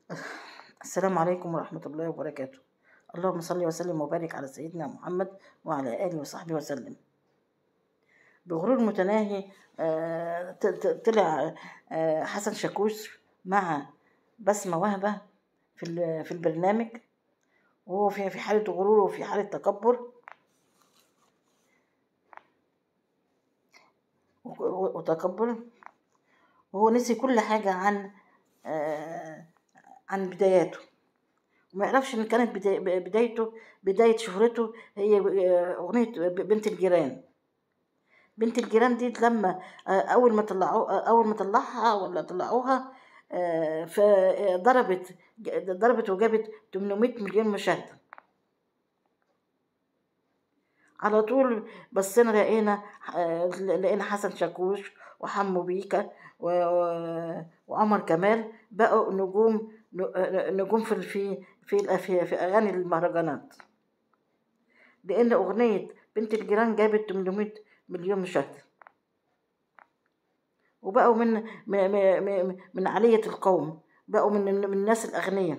السلام عليكم ورحمة الله وبركاته اللهم صل وسلم وبارك على سيدنا محمد وعلى آله وصحبه وسلم بغرور متناهي آه، ت- ت- طلع آه، حسن شاكوش مع بسمة وهبة في ال- في البرنامج وهو في في حالة غرور وفي حالة تكبر و- وتكبر وهو نسي كل حاجة عن آه، عن بداياته وما يعرفش ان كانت بدا- بدايته بداية شهرته هي آه، أغنية بنت الجيران بنت الجيران دي لما آه، أول ما طلعوا آه، أول ما طلعها ولا طلعوها آه، فضربت ضربت وجابت 800 مليون مشاهدة على طول بصينا لقينا آه، لقينا حسن شاكوش وحمو بيكا و- و- وعمر كمال بقوا نجوم نجوم في في في في, في اغاني المهرجانات لان اغنيه بنت الجيران جابت 800 مليون مشاهده وبقوا من من من, من علية القوم بقوا من من الناس الأغنياء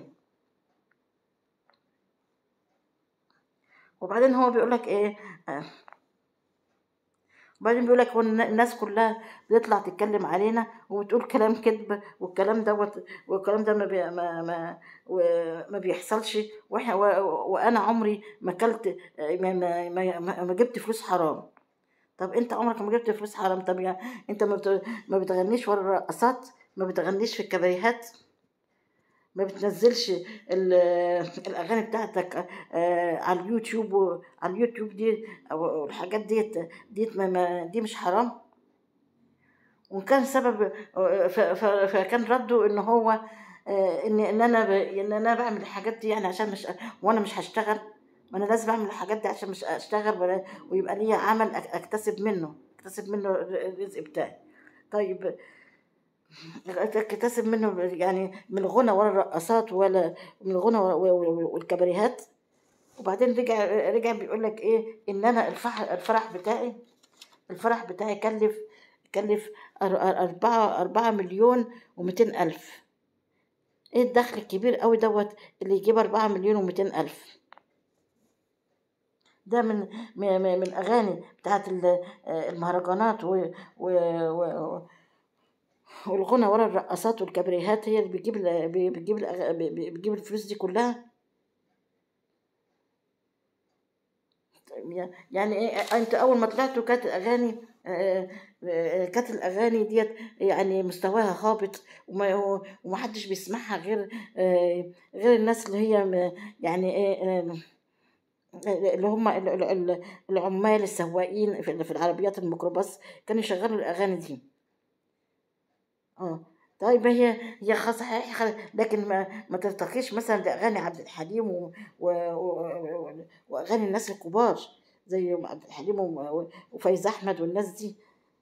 وبعدين هو بيقول لك إيه آه، وبعدين بيقول لك هو الن- الناس كلها بتطلع تتكلم علينا وبتقول كلام كذب والكلام دوت والكلام ده ما بي ما ما وما بيحصلش واحنا و- وانا عمري ما اكلت ما, ما, ما, ما ما جبت فلوس حرام طب انت عمرك ما جبت فلوس حرام طب يعني انت ما بت- ما بتغنيش ورا الرقصات ما بتغنيش في الكباريهات ما بتنزلش ال- الاغاني بتاعتك آه، على اليوتيوب و- على اليوتيوب دي او الحاجات ديت ديت ما- ما- دي مش حرام وكان سبب ف- ف- فكان رده ان هو آه، ان ان انا ب- ان انا بعمل الحاجات دي يعني عشان مش وانا مش هشتغل ما انا لازم اعمل الحاجات دي عشان مش اشتغل ولا- ويبقى ليا عمل أك- اكتسب منه اكتسب منه الرزق بتاعي طيب اكتسب منه يعني من الغنى ولا الرقصات ولا من الغنى ولا- والكباريهات وبعدين رجع رجع بيقول لك ايه ان انا الفرح الفرح بتاعي الفرح بتاعي كلف كلف أر- أر- أربعة أربعة مليون ومئتين ألف ايه الدخل الكبير قوي دوت اللي يجيب أربعة مليون ومئتين ألف ده من من من من الأغاني بتاعت ال- المهرجانات و و و والغنى ورا الرقصات والكبريهات هي اللي بتجيب ال- بتجيب الأغ- بتجيب الفلوس دي كلها يعني ايه انت اول ما طلعتوا كانت الاغاني آه، آه، كانت الاغاني ديت يعني مستواها هابط وما ومحدش بيسمعها غير آه، غير الناس اللي هي م- يعني ايه آه، اللي هم ال- ال- ال- العمال السواقين في في العربيات الميكروباص كانوا يشغلوا الاغاني دي اه طيب هي هي خ- صحيح خ- لكن ما ما ترتقيش مثلا لاغاني عبد الحليم و... و... و... واغاني الناس الكبار زي عبد الحليم و... وفايز احمد والناس دي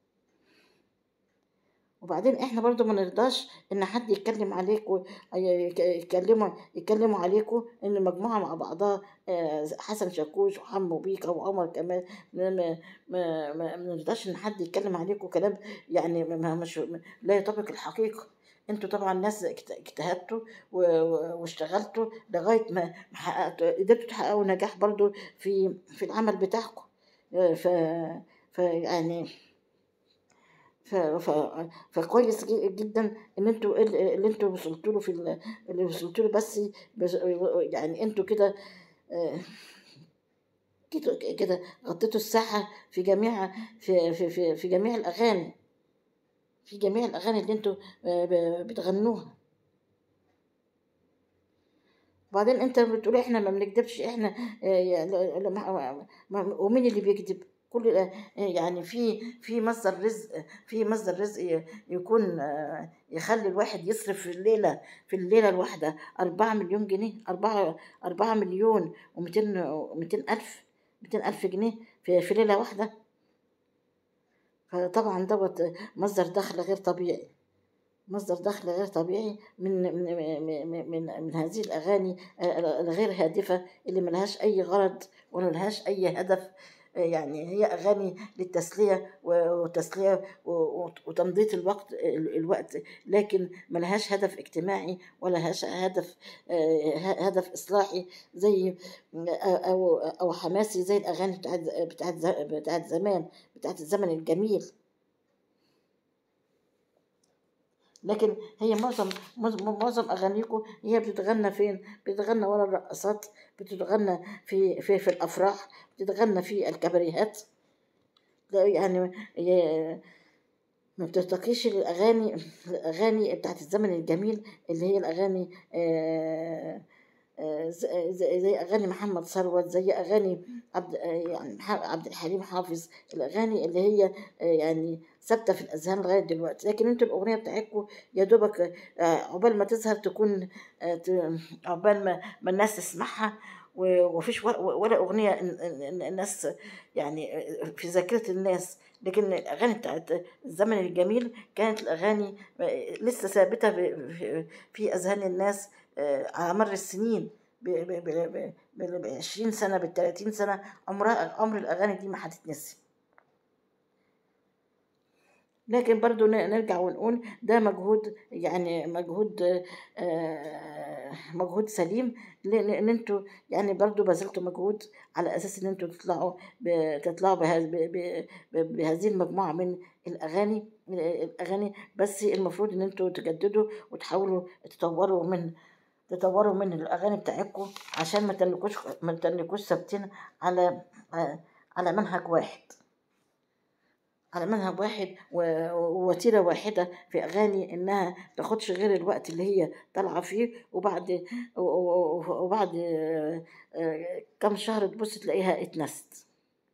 وبعدين احنا برضو ما نرضاش ان حد يتكلم عليك و... يك- يتكلموا يتكلموا عليكوا ان مجموعه مع بعضها آه، حسن شاكوش وحمو بيكا وعمر كمال ما ما ما ما ما نرضاش ان حد يتكلم عليكوا كلام يعني ما ما- مش لا يطابق الحقيقه انتوا طبعا ناس اجت- اجتهدتوا و- و- واشتغلتوا لغايه ما ما حققتوا قدرتوا تحققوا نجاح برضو في في العمل بتاعكم آه، ف ف يعني ف... ف... فكويس جي- جدا ان انتوا ال- اللي انتوا وصلتوا له في ال- اللي وصلتوا له بس بس يعني انتوا كده آه، كده كده غطيتوا الساحة في جميع في في في, في جميع الأغاني في جميع الأغاني اللي انتوا آه، ب- بتغنوها وبعدين انت بتقول احنا ما بنكذبش احنا آه، يعني لا- ما- ما- ومين اللي بيكذب كل آه، يعني في في مصدر رزق في مصدر رزق ي- يكون آه، يخلي الواحد يصرف في الليلة في الليلة الواحدة أربعة مليون جنيه أربعة أربعة مليون ومئتين ومئتين ألف مئتين ألف جنيه في في ليلة واحدة فطبعا دوت مصدر دخل غير طبيعي مصدر دخل غير طبيعي من من من من, من هذه الاغاني الغير هادفه اللي ملهاش اي غرض ولا ملهاش اي هدف يعني هي أغاني للتسلية و- وتسلية و- و- وتمضية الوقت ال- الوقت لكن ملهاش هدف اجتماعي ولا هاش هدف آه، ه- هدف إصلاحي زي أو أو حماسي زي الأغاني بتاعت بتاعت ز- بتاعت زمان بتاعت الزمن الجميل لكن هي معظم معظم معظم اغانيكم هي بتتغنى فين بتتغنى ورا الرقصات بتتغنى في في في الافراح بتتغنى في الكباريهات لا يعني هي- ما بترتقيش للاغاني الاغاني بتاعت الزمن الجميل اللي هي الاغاني آه، آه، ز- زي زي اغاني محمد ثروت زي اغاني عبد آه، يعني مح- عبد الحليم حافظ الاغاني اللي هي آه، يعني ثابته في الاذهان لغايه دلوقتي لكن انتوا الاغنيه بتاعتكم يا دوبك آه، عقبال ما تظهر تكون آه، ت- عقبال ما ما الناس تسمعها و- ومفيش و- ولا اغنيه ال- ال- الناس يعني آه، في ذاكره الناس لكن الاغاني بتاعت الزمن الجميل كانت الاغاني آه، لسه ثابته ب- في في اذهان الناس آه، على مر السنين ب ب ب ب ب- ب 20 سنة بال 30 سنة عمرها عمر الأغاني دي ما هتتنسي لكن برضو ن- نرجع ونقول ده مجهود يعني مجهود آه، مجهود سليم لان إن انتوا يعني برضو بذلتوا مجهود على اساس ان انتوا تطلعوا ب- تطلعوا بها- ب- ب- ب- بهذه المجموعه من الاغاني الاغاني بس المفروض ان انتوا تجددوا وتحاولوا تطوروا من تطوروا من الاغاني بتاعتكم عشان ما تنكوش ما تنكوش ثابتين على على منهج واحد على منهج واحد و- ووتيرة واحدة في أغاني إنها تاخدش غير الوقت اللي هي طالعة فيه وبعد و- و- وبعد آه، آه، كم شهر تبص تلاقيها اتنست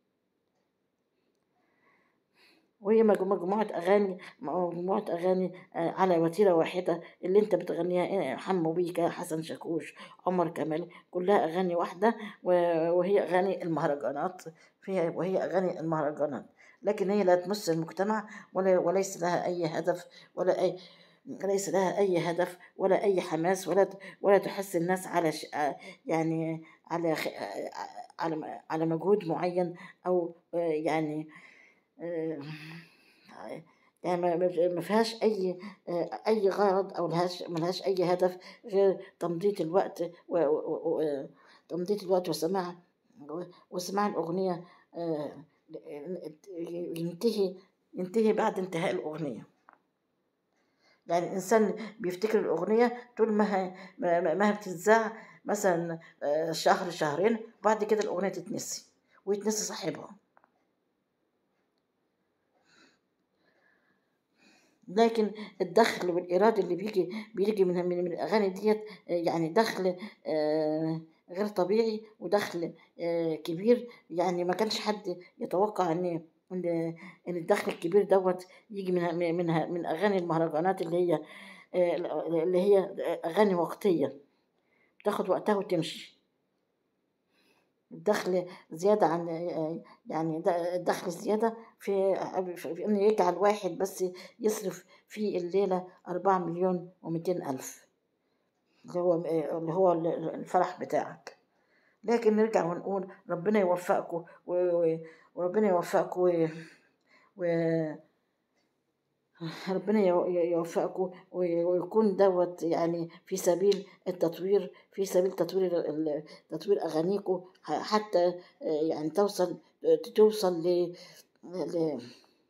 وهي مج- مجموعة أغاني مجموعة أغاني آه، على وتيرة واحدة اللي أنت بتغنيها آه، حمو بيكا حسن شاكوش عمر كمال كلها أغاني واحدة و- وهي أغاني المهرجانات فيها وهي أغاني المهرجانات لكن هي لا تمس المجتمع ولا وليس لها أي هدف ولا أي ليس لها أي هدف ولا أي حماس ولا ولا تحث الناس على ش... يعني على خ... على على مجهود معين أو آه، يعني آه، يعني ما ما- ما فيهاش اي آه، اي غرض او لهاش ملهاش اي هدف غير تمضية الوقت و- و- و- تمضية الوقت وسماع وسماع الاغنية آه، ينتهي ينتهي بعد انتهاء الاغنية يعني الانسان بيفتكر الاغنية طول ما هي ما ما- ما هي بتتذاع مثلا آه، شهر شهرين وبعد كده الاغنية تتنسي ويتنسي صاحبها لكن الدخل والإيراد اللي بيجي بيجي من من, من الأغاني ديت آه، يعني دخل آه، غير طبيعي ودخل آه، كبير يعني ما كانش حد يتوقع إن إن إن الدخل الكبير دوت يجي من من من, من أغاني المهرجانات اللي هي آه، اللي هي أغاني وقتية تاخد وقتها وتمشي الدخل زيادة عن يعني د- الدخل زيادة في في إنه يجعل واحد بس يصرف في الليلة أربعة مليون ومئتين ألف اللي هو اللي هو الفرح بتاعك لكن نرجع ونقول ربنا يوفقكم و- و- وربنا يوفقكم و- و- ربنا يو- يوفقكم وي- ويكون دوت يعني في سبيل التطوير في سبيل تطوير ال- ال- تطوير أغانيكم ح- حتى آه، يعني توصل توصل ل ل-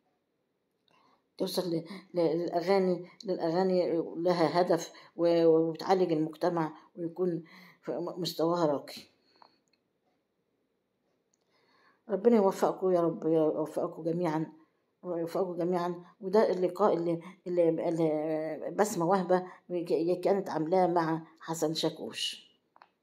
توصل ل- ل- للأغاني للأغاني لها هدف و- وبتعالج المجتمع ويكون في مستواها راقي ربنا يوفقكم يا رب يوفقكم جميعا ويوفقكم جميعا وده اللقاء اللي اللي, اللي بسمة وهبة كانت عاملاه مع حسن شاكوش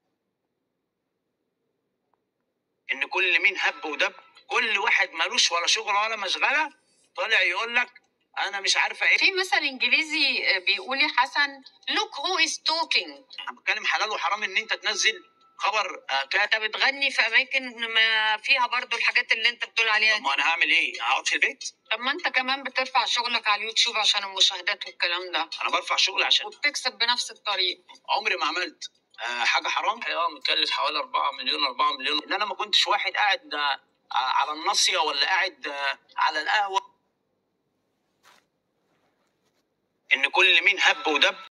ان كل مين هب ودب كل واحد ملوش ولا شغل ولا مشغله طالع يقول لك انا مش عارفه ايه في مثل انجليزي بيقول يا حسن look who is talking انا بتكلم حلال وحرام ان انت تنزل خبر آه، كات انت بتغني في اماكن ما فيها برضو الحاجات اللي انت بتقول عليها طب دي ما انا هعمل ايه؟ هقعد في البيت؟ طب ما انت كمان بترفع شغلك على اليوتيوب عشان المشاهدات والكلام ده انا برفع شغل عشان وبتكسب بنفس الطريق عمري ما عملت آه، حاجه حرام اه متكلف حوالي 4 مليون 4 مليون ان انا ما كنتش واحد قاعد آه، ع- على الناصيه ولا قاعد آه، على القهوه ان كل مين هب ودب